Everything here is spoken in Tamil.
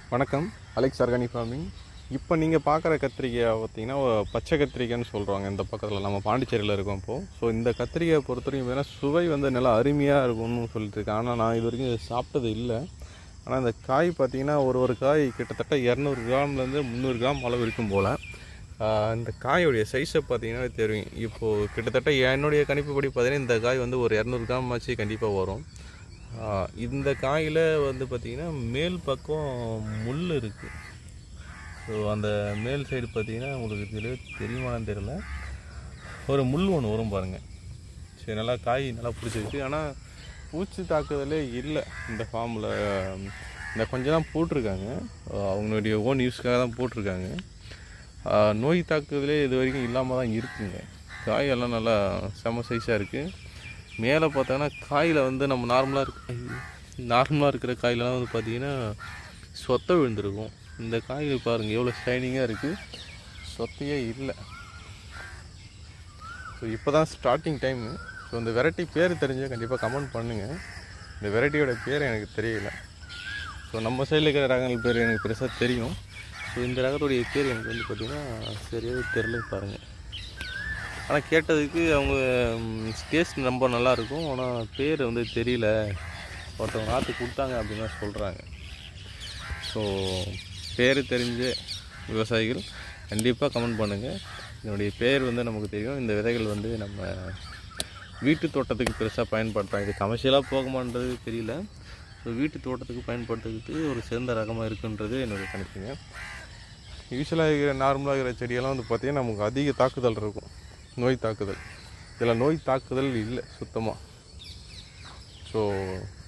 வணக்கம் அலெக்ஸ் ஆர்கானிக் ஃபார்மிங் இப்போ நீங்கள் பார்க்குற கத்திரிக்காய் பார்த்தீங்கன்னா ஒ- பச்சை கத்திரிக்காய்னு சொல்கிறாங்க இந்த பக்கத்தில் நம்ம பாண்டிச்சேரியில் இருக்கோம் இப்போது ஸோ இந்த கத்திரிக்காயை பொறுத்த வரைக்கும் பார்த்தீங்கன்னா சுவை வந்து நல்லா அருமையாக இருக்கும்னு சொல்லிட்டு இருக்கேன் ஆனால் நான் இது வரைக்கும் இதை சாப்பிட்டது இல்லை ஆனால் இந்த காய் பார்த்தீங்கன்னா ஒரு ஒரு காய் கிட்டத்தட்ட இரநூறு கிராம்லேருந்து முந்நூறு கிராம் அளவு இருக்கும் போல் இந்த காயோடைய சைஸை பார்த்தீங்கன்னா தெரியும் இப்போது கிட்டத்தட்ட என்னுடைய கணிப்புப்படி பார்த்தீங்கன்னா இந்த காய் வந்து ஒரு இரநூறு கிராம் ஆச்சு கண்டிப்பாக வரும் ஆஹ் இந்த காயில் வந்து பார்த்திங்கன்னா மேல் பக்கம் முள் இருக்குது ஸோ அந்த மேல் சைடு பார்த்தீங்கன்னா உங்களுக்கு தெரிய தெரியுமான்னு தெரியல ஒரு முள் ஒன்று வரும் பாருங்கள் சரி நல்லா காய் நல்லா பிடிச்சிருக்கு ஆனால் பூச்சி தாக்குதலே இல்லை இந்த ஃபார்மில் இந்த கொஞ்சம் தான் போட்டிருக்காங்க ஆஹ் அவங்களுடைய ஓன் யூஸ்க்காக தான் போட்டிருக்காங்க ஆஹ் நோய் தாக்குதலே இது வரைக்கும் இல்லாமல் தான் இருக்குங்க காயெல்லாம் நல்லா செம சைஸாக இருக்குது மேலே பார்த்தோன்னா காயில் வந்து நம்ம நார்மலாக இருக்க நார்மலாக இருக்கிற காயிலலாம் வந்து பார்த்தீங்கன்னா சொத்தை விழுந்திருக்கும் இந்த காயில் பாருங்கள் எவ்வளோ ஷைனிங்காக இருக்குது சொத்தையே இல்லை ஸோ இப்போ தான் ஸ்டார்டிங் டைமு ஸோ இந்த வெரைட்டி பேர் தெரிஞ்சால் கண்டிப்பாக கமெண்ட் பண்ணுங்கள் இந்த வெரைட்டியோட பேர் எனக்கு தெரியல ஸோ நம்ம சைடில் இருக்கிற ரகங்கள் பேர் எனக்கு பெருசாக தெரியும் ஸோ இந்த ரகத்துடைய பேர் எனக்கு வந்து பார்த்திங்கன்னா சரியாகவே தெரில பாருங்கள் ஆனால் கேட்டதுக்கு அவங்க டேஸ்ட் ரொம்ப நல்லா இருக்கும் ஆனால் பேர் வந்து தெரியல ஒருத்தவங்க நாற்று கொடுத்தாங்க அப்படின்னு தான் சொல்கிறாங்க ஸோ பேர் தெரிஞ்ச விவசாயிகள் கண்டிப்பாக கமெண்ட் பண்ணுங்கள் இதனுடைய பேர் வந்து நமக்கு தெரியும் இந்த விதைகள் வந்து நம்ம வீட்டு தோட்டத்துக்கு பெருசாக பயன்படுத்துகிறாங்க இது கமர்ஷியலாக போகுமான்றது தெரியல ஸோ வீட்டு தோட்டத்துக்கு பயன்படுத்துறதுக்கு ஒரு சிறந்த ரகமாக இருக்குன்றது என்னுடைய கணிப்புங்க யூஸ்வலாக இருக்கிற நார்மலாக இருக்கிற செடியெல்லாம் வந்து பார்த்திங்கன்னா நமக்கு அதிக தாக்குதல் இருக்கும் நோய் தாக்குதல் இதில் நோய் தாக்குதல் இல்லை சுத்தமாக ஸோ